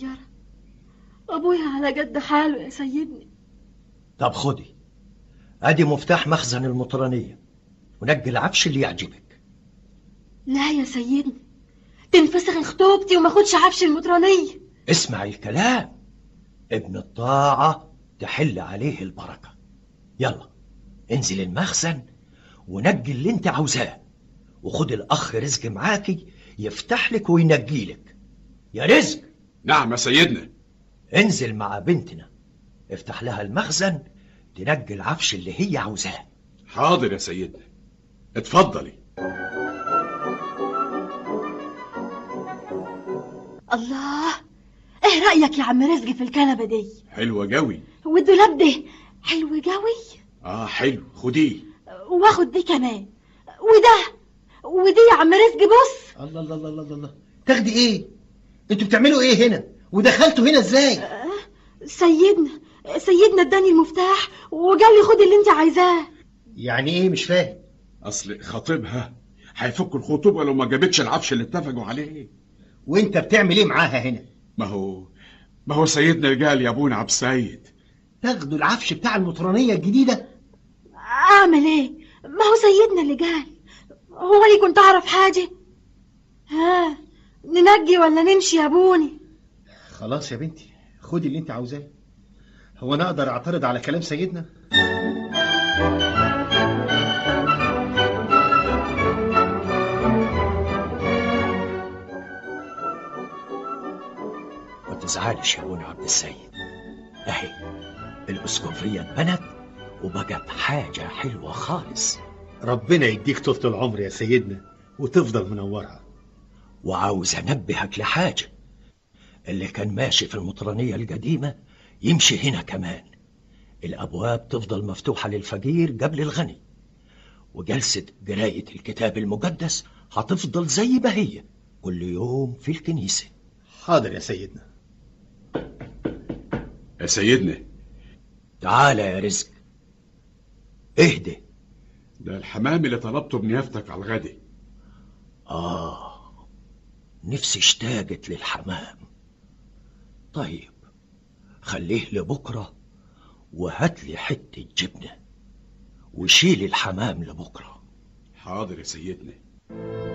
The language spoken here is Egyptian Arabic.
صغيرة أبويا على قد حاله يا سيدني طب خدي ادي مفتاح مخزن المطرانية ونجي العفش اللي يعجبك لا يا سيدني تنفسخ خطوبتي وما اخدش عفش المطرانية اسمع الكلام ابن الطاعة تحل عليه البركة يلا انزل المخزن ونجي اللي انت عاوزاه وخد الاخ رزق معاكي يفتح لك وينجي لك يا رزق نعم يا سيدنا انزل مع بنتنا افتح لها المخزن تنجي العفش اللي هي عاوزاه حاضر يا سيدنا اتفضلي الله ايه رأيك يا عم رزق في الكنبة دي حلوة جوي والدولاب ده حلو قوي اه حلو خديه واخد دي كمان وده ودي يا عم رزق بص الله الله الله الله الله تاخدي ايه انتوا بتعملوا ايه هنا ودخلتوا هنا ازاي سيدنا سيدنا اداني المفتاح وقال لي خد اللي انت عايزاه يعني ايه مش فاهم اصل خطيبها هيفك الخطوبة لو ما جابتش العفش اللي اتفقوا عليه وانت بتعمل ايه معاها هنا ما هو ما هو سيدنا قال يا ابونا عبد السيد تاخدوا العفش بتاع المطرانية الجديدة اعمل ايه ما هو سيدنا اللي قال هو اللي كنت اعرف حاجة ها ننجي ولا نمشي يا ابوني خلاص يا بنتي خدي اللي انت عاوزاه هو انا اقدر اعترض على كلام سيدنا ما تزعلش يا ابونا عبد السيد اهي الاسكوفية اتبنت وبقت حاجة حلوة خالص ربنا يديك طولة العمر يا سيدنا وتفضل منورها وعاوز انبهك لحاجة اللي كان ماشي في المطرانية القديمة يمشي هنا كمان الأبواب تفضل مفتوحة للفقير قبل الغني وجلسة قراية الكتاب المقدس هتفضل زي ما هي كل يوم في الكنيسة حاضر يا سيدنا يا سيدنا تعال يا رزق اهدي ده الحمام اللي طلبته بنيافتك على الغدا آه نفسي اشتاقت للحمام طيب خليه لبكرة وهات لي حتة جبنة وشيل الحمام لبكرة حاضر يا سيدنا